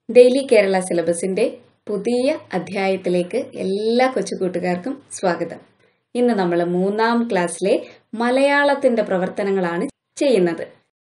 daily Kerala സിലബസിന്റെ പുതിയ അധ്യായത്തിലേക്ക് എല്ലാ കൊച്ചുകൂട്ടുകാർക്കും സ്വാഗതം ഇന്ന് നമ്മൾ മൂന്നാം ക്ലാസ്സിലെ മലയാളത്തിന്റെ പ്രവർത്തനങ്ങളാണ് ചെയ്യുന്നത്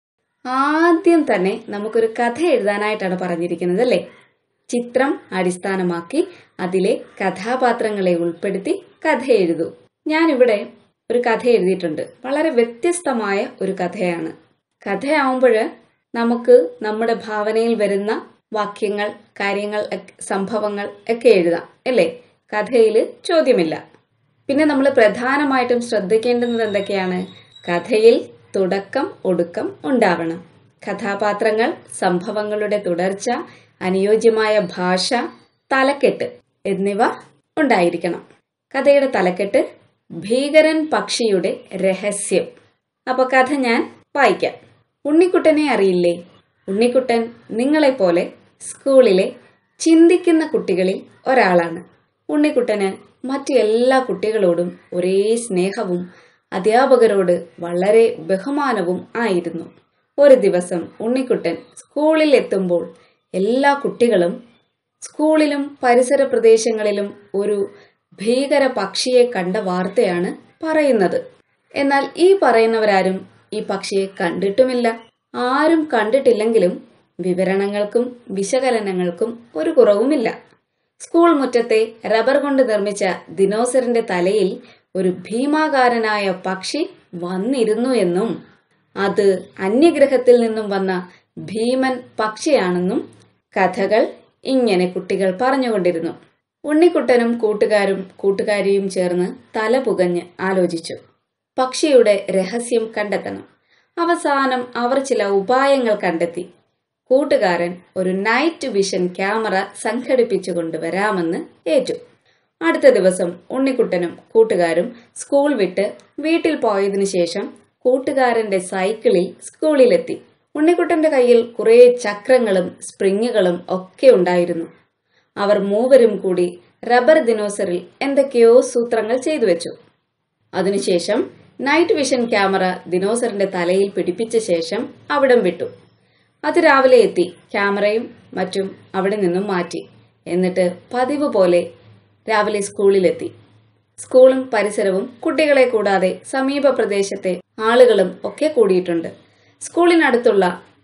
ആദ്യം തന്നെ നമുക്കൊരു കഥ എഴുതാനായിട്ടാണ് പറഞ്ഞിരിക്കുന്നത് അല്ലേ ചിത്രം അടിസ്ഥാനമാക്കി അതിലെ കഥാപാത്രങ്ങളെ ഉൾപ്പെടുത്തി കഥ എഴുതൂ ഞാനിവിടെ ഒരു കഥ എഴുതിയിട്ടുണ്ട് വളരെ വ്യത്യസ്തമായ ഒരു കഥയാണ് കഥയാവുമ്പോൾ നമുക്ക് നമ്മുടെ ഭാവനയിൽ വരുന്ന വാക്യങ്ങൾ കാര്യങ്ങൾ ഒക്കെ- സംഭവങ്ങൾ ഒക്കെ എഴുതാം അല്ലേ കഥയിൽ ചോദ്യമില്ല പിന്നെ നമ്മൾ പ്രധാനമായിട്ടും ശ്രദ്ധിക്കേണ്ടുന്നത് എന്തൊക്കെയാണ് കഥയിൽ തുടക്കം ഒടുക്കം ഉണ്ടാവണം കഥാപാത്രങ്ങൾ സംഭവങ്ങളുടെ തുടർച്ച അനുയോജ്യമായ ഭാഷ തലക്കെട്ട് എന്നിവ ഉണ്ടായിരിക്കണം കഥയുടെ തലക്കെട്ട് ഭീകരൻ പക്ഷിയുടെ രഹസ്യം അപ്പൊ കഥ ഞാൻ വായിക്കാം ഉണ്ണിക്കുട്ടനെ അറിയില്ലേ ഉണ്ണിക്കുട്ടൻ നിങ്ങളെപ്പോലെ സ്കൂളിലെ ചിന്തിക്കുന്ന കുട്ടികളിൽ ഒരാളാണ് ഉണ്ണിക്കുട്ടന് മറ്റു എല്ലാ കുട്ടികളോടും ഒരേ സ്നേഹവും അധ്യാപകരോട് വളരെ ബഹുമാനവും ആയിരുന്നു ഒരു ദിവസം ഉണ്ണിക്കുട്ടൻ സ്കൂളിൽ എത്തുമ്പോൾ എല്ലാ കുട്ടികളും സ്കൂളിലും പരിസര പ്രദേശങ്ങളിലും ഒരു ഭീകര പക്ഷിയെ കണ്ട വാർത്തയാണ് പറയുന്നത് എന്നാൽ ഈ പറയുന്നവരാരും ഈ പക്ഷിയെ കണ്ടിട്ടുമില്ല ആരും കണ്ടിട്ടില്ലെങ്കിലും വിവരണങ്ങൾക്കും വിശകലനങ്ങൾക്കും ഒരു കുറവുമില്ല സ്കൂൾ മുറ്റത്തെ റബ്ബർ കൊണ്ട് നിർമ്മിച്ച ദിനോസറിന്റെ തലയിൽ ഒരു ഭീമാകാരനായ പക്ഷി വന്നിരുന്നു എന്നും അത് അന്യഗ്രഹത്തിൽ നിന്നും വന്ന ഭീമൻ പക്ഷിയാണെന്നും കഥകൾ ഇങ്ങനെ കുട്ടികൾ പറഞ്ഞുകൊണ്ടിരുന്നു ഉണ്ണിക്കുട്ടനും കൂട്ടുകാരും കൂട്ടുകാരിയും ചേർന്ന് തല പുകഞ്ഞ് ആലോചിച്ചു പക്ഷിയുടെ രഹസ്യം കണ്ടെത്തണം അവസാനം അവർ ചില ഉപായങ്ങൾ കണ്ടെത്തി കൂട്ടുകാരൻ ഒരു നൈറ്റ് വിഷൻ ക്യാമറ സംഘടിപ്പിച്ചു കൊണ്ടുവരാമെന്ന് ഏറ്റു അടുത്ത ദിവസം ഉണ്ണിക്കുട്ടനും കൂട്ടുകാരും സ്കൂൾ വിട്ട് വീട്ടിൽ പോയതിനു ശേഷം കൂട്ടുകാരന്റെ സൈക്കിളിൽ സ്കൂളിലെത്തി ഉണ്ണിക്കുട്ടന്റെ കയ്യിൽ കുറേ ചക്രങ്ങളും സ്പ്രിങ്ങുകളും ഒക്കെ ഉണ്ടായിരുന്നു അവർ മൂവരും കൂടി റബ്ബർ ദിനോസറിൽ എന്തൊക്കെയോ സൂത്രങ്ങൾ ചെയ്തു വെച്ചു അതിനുശേഷം നൈറ്റ് വിഷൻ ക്യാമറ ദിനോസറിന്റെ തലയിൽ പിടിപ്പിച്ച ശേഷം അവിടം വിട്ടു അത് രാവിലെ എത്തി ക്യാമറയും മറ്റും അവിടെ നിന്നും മാറ്റി എന്നിട്ട് പതിവ് പോലെ രാവിലെ സ്കൂളിലെത്തി സ്കൂളും പരിസരവും കുട്ടികളെ കൂടാതെ സമീപ പ്രദേശത്തെ ആളുകളും ഒക്കെ കൂടിയിട്ടുണ്ട് സ്കൂളിനടുത്തുള്ള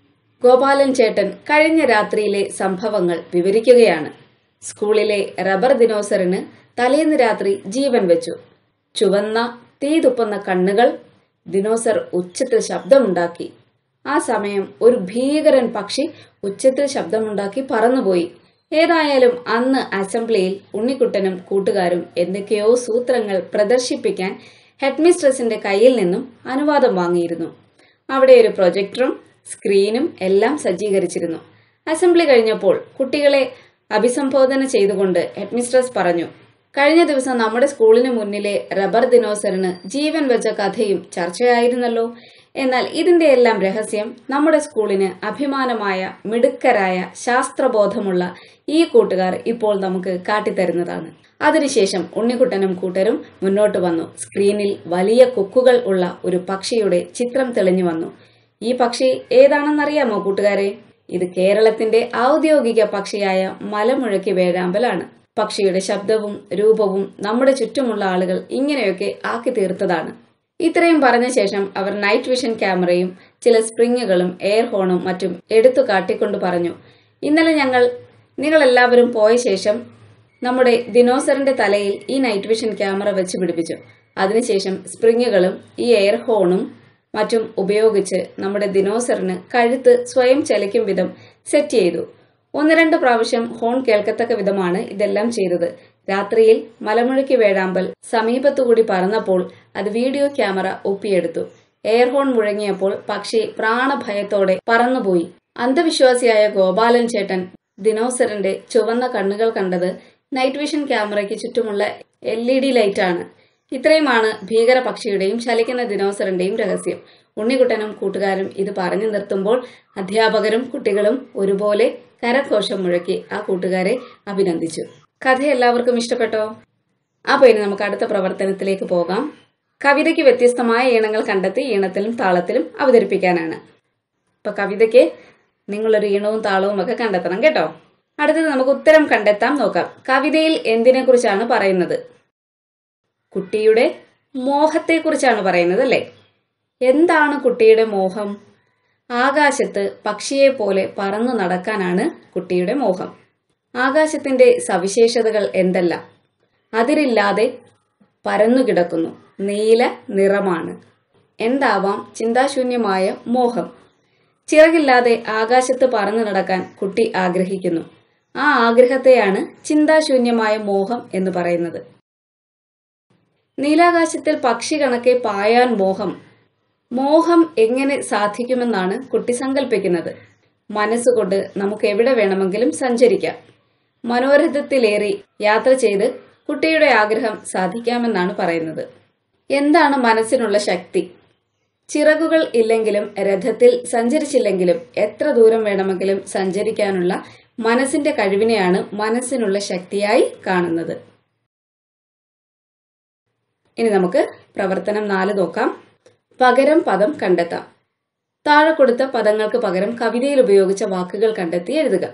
ഗോപാലൻ ചേട്ടൻ കഴിഞ്ഞ രാത്രിയിലെ സംഭവങ്ങൾ വിവരിക്കുകയാണ് സ്കൂളിലെ റബ്ബർ ദിനോസറിന് തലേന്ന് രാത്രി ജീവൻ വെച്ചു ചുവന്ന തീ തുപ്പുന്ന കണ്ണുകൾ ദിനോസർ ഉച്ചത്തിൽ ശബ്ദമുണ്ടാക്കി ആ സമയം ഒരു ഭീകരൻ പക്ഷി ഉച്ചത്തിൽ ശബ്ദമുണ്ടാക്കി പറന്നുപോയി ഏതായാലും അന്ന് അസംബ്ലിയിൽ ഉണ്ണിക്കുട്ടനും കൂട്ടുകാരും എന്തൊക്കെയോ സൂത്രങ്ങൾ പ്രദർശിപ്പിക്കാൻ ഹെഡ്മിസ്ട്രസിന്റെ കയ്യിൽ നിന്നും അനുവാദം വാങ്ങിയിരുന്നു അവിടെ ഒരു പ്രൊജക്ടറും സ്ക്രീനും എല്ലാം സജ്ജീകരിച്ചിരുന്നു അസംബ്ലി കഴിഞ്ഞപ്പോൾ കുട്ടികളെ അഭിസംബോധന ചെയ്തുകൊണ്ട് ഹെഡ്മിസ്ട്രസ് പറഞ്ഞു കഴിഞ്ഞ ദിവസം നമ്മുടെ സ്കൂളിന് മുന്നിലെ റബ്ബർ ദിനോസറിന് ജീവൻ വെച്ച കഥയും ചർച്ചയായിരുന്നല്ലോ എന്നാൽ ഇതിന്റെ എല്ലാം രഹസ്യം നമ്മുടെ സ്കൂളിന് അഭിമാനമായ മിടുക്കരായ ശാസ്ത്രബോധമുള്ള ഈ കൂട്ടുകാർ ഇപ്പോൾ നമുക്ക് കാട്ടിത്തരുന്നതാണ് അതിനുശേഷം ഉണ്ണിക്കുട്ടനും കൂട്ടരും മുന്നോട്ട് വന്നു സ്ക്രീനിൽ വലിയ കൊക്കുകൾ ഉള്ള ഒരു പക്ഷിയുടെ ചിത്രം തെളിഞ്ഞു വന്നു ഈ പക്ഷി ഏതാണെന്നറിയാമോ കൂട്ടുകാരെ ഇത് കേരളത്തിന്റെ ഔദ്യോഗിക പക്ഷിയായ മലമുഴക്കി വേഴാമ്പലാണ് പക്ഷിയുടെ ശബ്ദവും രൂപവും നമ്മുടെ ചുറ്റുമുള്ള ആളുകൾ ഇങ്ങനെയൊക്കെ ആക്കി തീർത്തതാണ് ഇത്രയും പറഞ്ഞ ശേഷം അവർ നൈറ്റ് വിഷൻ ക്യാമറയും ചില സ്പ്രിങ്ങുകളും എയർ ഹോണും മറ്റും എടുത്തു കാട്ടിക്കൊണ്ട് പറഞ്ഞു ഇന്നലെ ഞങ്ങൾ നിങ്ങളെല്ലാവരും പോയ ശേഷം നമ്മുടെ ദിനോസറിന്റെ തലയിൽ ഈ നൈറ്റ് വിഷൻ ക്യാമറ വെച്ച് പിടിപ്പിച്ചു അതിനുശേഷം സ്പ്രിങ്ങുകളും ഈ എയർ ഹോണും മറ്റും ഉപയോഗിച്ച് നമ്മുടെ ദിനോസറിന് കഴുത്ത് സ്വയം ചലിക്കും വിധം സെറ്റ് ചെയ്തു ഒന്ന് രണ്ട് പ്രാവശ്യം ഹോൺ കേൾക്കത്തക്ക വിധമാണ് ഇതെല്ലാം ചെയ്തത് രാത്രിയിൽ മലമുഴക്കി വേഴാമ്പൽ സമീപത്തുകൂടി പറന്നപ്പോൾ അത് വീഡിയോ ക്യാമറ ഒപ്പിയെടുത്തു എയർ ഹോൺ മുഴങ്ങിയപ്പോൾ പക്ഷി പ്രാണഭയത്തോടെ പറന്നുപോയി അന്ധവിശ്വാസിയായ ഗോപാലൻ ചേട്ടൻ ദിനോസറിന്റെ ചുവന്ന കണ്ണുകൾ കണ്ടത് നൈറ്റ് വിഷൻ ക്യാമറയ്ക്ക് ചുറ്റുമുള്ള എൽ ഇ ഡി ലൈറ്റാണ് ഇത്രയുമാണ് ഭീകര പക്ഷിയുടെയും ചലിക്കുന്ന ദിനോസറിന്റെയും രഹസ്യം ഉണ്ണിക്കുട്ടനും കൂട്ടുകാരും ഇത് പറഞ്ഞു നിർത്തുമ്പോൾ അധ്യാപകരും കുട്ടികളും ഒരുപോലെ കരഘോഷം മുഴക്കി ആ കൂട്ടുകാരെ അഭിനന്ദിച്ചു കഥ എല്ലാവർക്കും ഇഷ്ടപ്പെട്ടോ അപ്പൊ ഇനി നമുക്ക് അടുത്ത പ്രവർത്തനത്തിലേക്ക് പോകാം കവിതയ്ക്ക് വ്യത്യസ്തമായ ഈണങ്ങൾ കണ്ടെത്തി ഈണത്തിലും താളത്തിലും അവതരിപ്പിക്കാനാണ് ഇപ്പൊ കവിതയ്ക്ക് നിങ്ങളൊരു ഈണവും താളവും ഒക്കെ കണ്ടെത്തണം കേട്ടോ അടുത്തത് നമുക്ക് ഉത്തരം കണ്ടെത്താം നോക്കാം കവിതയിൽ എന്തിനെ കുറിച്ചാണ് പറയുന്നത് കുട്ടിയുടെ മോഹത്തെക്കുറിച്ചാണ് പറയുന്നത് അല്ലേ എന്താണ് കുട്ടിയുടെ മോഹം ആകാശത്ത് പക്ഷിയെ പോലെ പറന്നു നടക്കാനാണ് കുട്ടിയുടെ മോഹം ആകാശത്തിന്റെ സവിശേഷതകൾ എന്തെല്ലാം അതിരില്ലാതെ പരന്നു കിടക്കുന്നു നീല നിറമാണ് എന്താവാം ചിന്താശൂന്യമായ മോഹം ചിറകില്ലാതെ ആകാശത്ത് പറന്നു നടക്കാൻ കുട്ടി ആഗ്രഹിക്കുന്നു ആ ആഗ്രഹത്തെയാണ് ചിന്താശൂന്യമായ മോഹം എന്ന് പറയുന്നത് നീലാകാശത്തിൽ പക്ഷി കണക്കെ പായാൻ മോഹം മോഹം എങ്ങനെ സാധിക്കുമെന്നാണ് കുട്ടി സങ്കല്പിക്കുന്നത് മനസ്സുകൊണ്ട് നമുക്ക് എവിടെ വേണമെങ്കിലും സഞ്ചരിക്കാം മനോരഥത്തിലേറി യാത്ര ചെയ്ത് കുട്ടിയുടെ ആഗ്രഹം സാധിക്കാമെന്നാണ് പറയുന്നത് എന്താണ് മനസ്സിനുള്ള ശക്തി ചിറകുകൾ ഇല്ലെങ്കിലും രഥത്തിൽ സഞ്ചരിച്ചില്ലെങ്കിലും എത്ര ദൂരം വേണമെങ്കിലും സഞ്ചരിക്കാനുള്ള മനസ്സിന്റെ കഴിവിനെയാണ് മനസ്സിനുള്ള ശക്തിയായി കാണുന്നത് ഇനി നമുക്ക് പ്രവർത്തനം നാല് നോക്കാം പകരം പദം കണ്ടെത്താം താഴെ കൊടുത്ത പദങ്ങൾക്ക് പകരം കവിതയിൽ ഉപയോഗിച്ച വാക്കുകൾ കണ്ടെത്തി എഴുതുക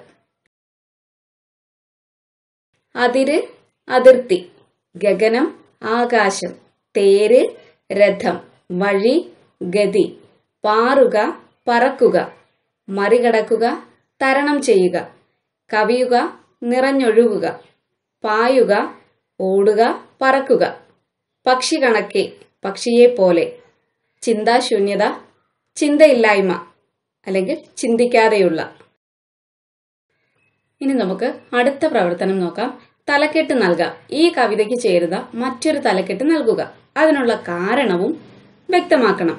അതിര് അതിർത്തി ഗഗനം ആകാശം തേര് രഥം വഴി ഗതി പാറുക പറക്കുക മറികടക്കുക തരണം ചെയ്യുക കവിയുക നിറഞ്ഞൊഴുകുക പായുക ഓടുക പറക്കുക പക്ഷി കണക്കെ പക്ഷിയെ പോലെ ചിന്താശൂന്യത ചിന്തയില്ലായ്മ അല്ലെങ്കിൽ ചിന്തിക്കാതെയുള്ള ഇനി നമുക്ക് അടുത്ത പ്രവർത്തനം നോക്കാം തലക്കെട്ട് നൽകാം ഈ കവിതയ്ക്ക് ചേരുന്ന മറ്റൊരു തലക്കെട്ട് നൽകുക അതിനുള്ള കാരണവും വ്യക്തമാക്കണം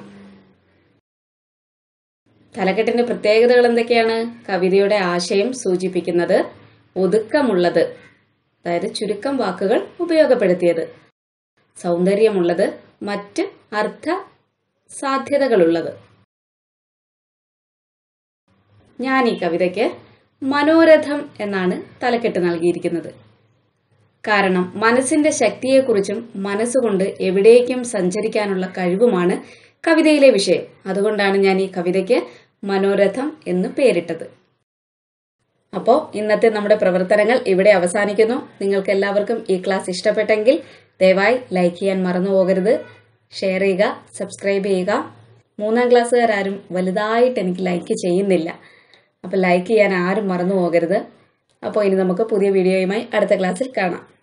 തലക്കെട്ടിന്റെ പ്രത്യേകതകൾ എന്തൊക്കെയാണ് കവിതയുടെ ആശയം സൂചിപ്പിക്കുന്നത് ഒതുക്കമുള്ളത് അതായത് ചുരുക്കം വാക്കുകൾ ഉപയോഗപ്പെടുത്തിയത് സൗന്ദര്യമുള്ളത് മറ്റ് അർത്ഥ സാധ്യതകളുള്ളത് ഞാൻ ഈ കവിതയ്ക്ക് മനോരഥം എന്നാണ് തലക്കെട്ട് നൽകിയിരിക്കുന്നത് കാരണം മനസ്സിന്റെ ശക്തിയെക്കുറിച്ചും മനസ്സുകൊണ്ട് എവിടേക്കും സഞ്ചരിക്കാനുള്ള കഴിവുമാണ് കവിതയിലെ വിഷയം അതുകൊണ്ടാണ് ഞാൻ ഈ കവിതയ്ക്ക് മനോരഥം എന്ന് പേരിട്ടത് അപ്പോൾ ഇന്നത്തെ നമ്മുടെ പ്രവർത്തനങ്ങൾ ഇവിടെ അവസാനിക്കുന്നു നിങ്ങൾക്ക് എല്ലാവർക്കും ഈ ക്ലാസ് ഇഷ്ടപ്പെട്ടെങ്കിൽ ദയവായി ലൈക്ക് ചെയ്യാൻ മറന്നു പോകരുത് ഷെയർ ചെയ്യുക സബ്സ്ക്രൈബ് ചെയ്യുക മൂന്നാം ക്ലാസ്സുകാരും വലുതായിട്ട് എനിക്ക് ലൈക്ക് ചെയ്യുന്നില്ല അപ്പോൾ ലൈക്ക് ചെയ്യാൻ ആരും മറന്നു പോകരുത് അപ്പോൾ ഇനി നമുക്ക് പുതിയ വീഡിയോയുമായി അടുത്ത ക്ലാസ്സിൽ കാണാം